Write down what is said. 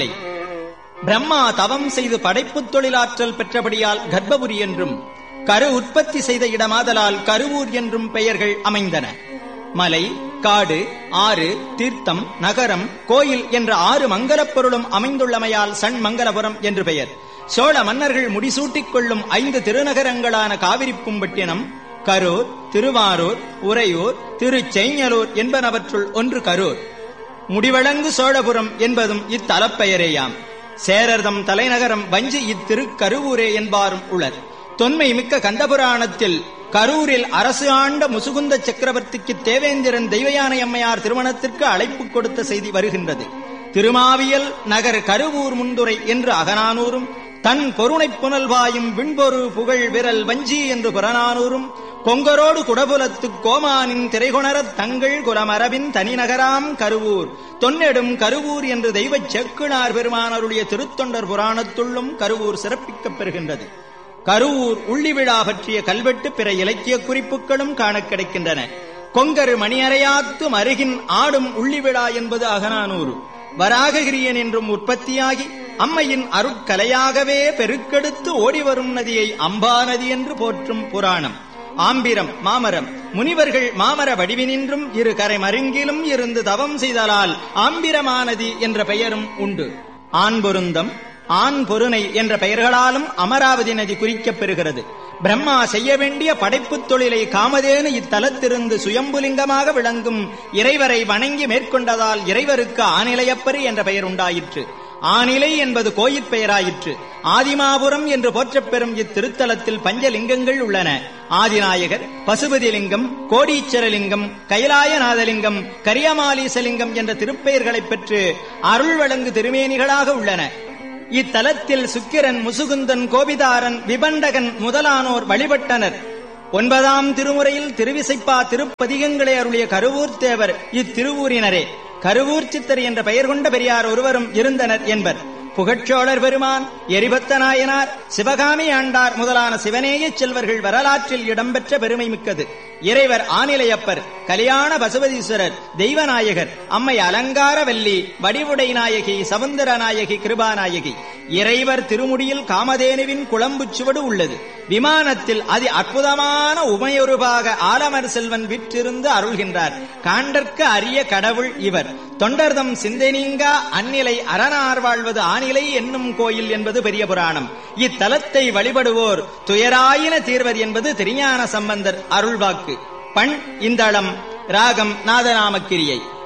பிரம்மா தவம் செய்து படைப்புத் தொழிலாற்றல் பெற்றபடியால் கர்ப்பபுரி என்றும் கரு உற்பத்தி செய்த இடமாதலால் கருவூர் என்றும் பெயர்கள் அமைந்தன மலை காடு ஆறு தீர்த்தம் நகரம் கோயில் என்ற ஆறு மங்கலப் பொருளும் அமைந்துள்ளமையால் சண் மங்கலபுரம் என்று பெயர் சோழ மன்னர்கள் முடிசூட்டிக் கொள்ளும் ஐந்து திருநகரங்களான காவிரிப்பும்பட்டினம் கரூர் திருவாரூர் உறையூர் திருச்செய்ஞலூர் என்பனவற்றுள் ஒன்று கரூர் முடிவழங்கு சோழபுரம் என்பதும் இத்தலப்பெயரேயாம் சேரர்தம் தலைநகரம் வஞ்சி இத்திருக்கருவூரே என்பாரும் உளர் தொன்மை மிக்க கந்தபுராணத்தில் கரூரில் அரசு ஆண்ட முசுகுந்த சக்கரவர்த்திக்கு தேவேந்திரன் தெய்வயானை அம்மையார் திருமணத்திற்கு அழைப்பு கொடுத்த செய்தி வருகின்றது திருமாவியல் நகர் கருவூர் முந்துரை என்று அகநானூரும் தன் பொருணைப் புனல்வாயும் விண்பொரு புகழ் விரல் வஞ்சி என்று புறநானூரும் கொங்கரோடு குடபுலத்து கோமானின் திரைகுணரத் தங்கள் குலமரபின் தனிநகராம் கருவூர் தொன்னெடும் கருவூர் என்று தெய்வச் செக்குனார் பெருமானருடைய திருத்தொண்டர் புராணத்துள்ளும் கருவூர் சிறப்பிக்கப் பெறுகின்றது கருவூர் உள்ளி விழா பற்றிய கல்வெட்டு பிற இலக்கிய குறிப்புகளும் காணக் கிடைக்கின்றன கொங்கரு மணியறையாத்து மருகின் ஆடும் உள்ளி விழா என்பது அகநானூறு வராககிரியன் என்றும் உற்பத்தியாகி அம்மையின் அருட்கலையாகவே பெருக்கெடுத்து ஓடிவரும் நதியை அம்பா நதி என்று போற்றும் புராணம் ஆம்பிரம் மாமரம் முனிவர்கள் மாமர வடிவினின்றும் இரு கரை மருங்கிலும் இருந்து தவம் செய்தலால் ஆம்பிரமானதி என்ற பெயரும் உண்டு ஆண் பொருந்தம் ஆண் பொருணை என்ற பெயர்களாலும் அமராவதி நதி குறிக்கப் பெறுகிறது பிரம்மா செய்ய வேண்டிய படைப்புத் தொழிலை காமதேனு இத்தலத்திலிருந்து சுயம்புலிங்கமாக விளங்கும் இறைவரை வணங்கி மேற்கொண்டதால் இறைவருக்கு ஆனிலையப்பரு என்ற பெயர் உண்டாயிற்று ஆனிலை என்பது கோயிற் பெயராயிற்று ஆதிமாபுரம் என்று போற்றப் பெறும் இத்திருத்தலத்தில் பஞ்சலிங்கங்கள் உள்ளன ஆதிநாயகர் பசுபதிலிங்கம் கோடீச்சரலிங்கம் கைலாயநாதலிங்கம் கரியமாலீசலிங்கம் என்ற திருப்பெயர்களைப் பெற்று அருள் வழங்கு திருமேனிகளாக உள்ளன இத்தலத்தில் சுக்கிரன் முசுகுந்தன் கோபிதாரன் விபண்டகன் முதலானோர் வழிபட்டனர் ஒன்பதாம் திருமுறையில் திருவிசைப்பா திருப்பதிகங்களை அருளிய கருவூர் தேவர் இத்திருவூரினரே கருவூர் சித்தர் என்ற பெயர் கொண்ட பெரியார் ஒருவரும் இருந்தனர் என்பர் புகழ்ச்சோழர் பெருமான் எரிபத்த நாயனார் சிவகாமி ஆண்டார் முதலான சிவனேய செல்வர்கள் வரலாற்றில் இடம்பெற்ற பெருமை மிக்கது இறைவர் ஆனிலையப்பர் கல்யாண பசுபதீஸ்வரர் தெய்வநாயகர் அம்மை அலங்காரவல்லி வடிவுடை நாயகி சவுந்தர நாயகி கிருபாநாயகி இறைவர் திருமுடியில் காமதேனுவின் குளம்பு சுவடு உள்ளது விமானத்தில் அதி அற்புதமான உமையொருபாக ஆலமர் செல்வன் விற்றிருந்து அருள்கின்றார் காண்டற்கு அரிய கடவுள் இவர் தொண்டர்தம் சிந்தனீங்கா அந்நிலை அரணார் வாழ்வது ஆனிலை என்னும் கோயில் என்பது பெரிய புராணம் இத்தலத்தை வழிபடுவோர் துயராயின தீர்வர் என்பது திருஞான சம்பந்தர் அருள்வாக்கு பண் இந்தளம் ராகம் நாதநாமக்கிரியை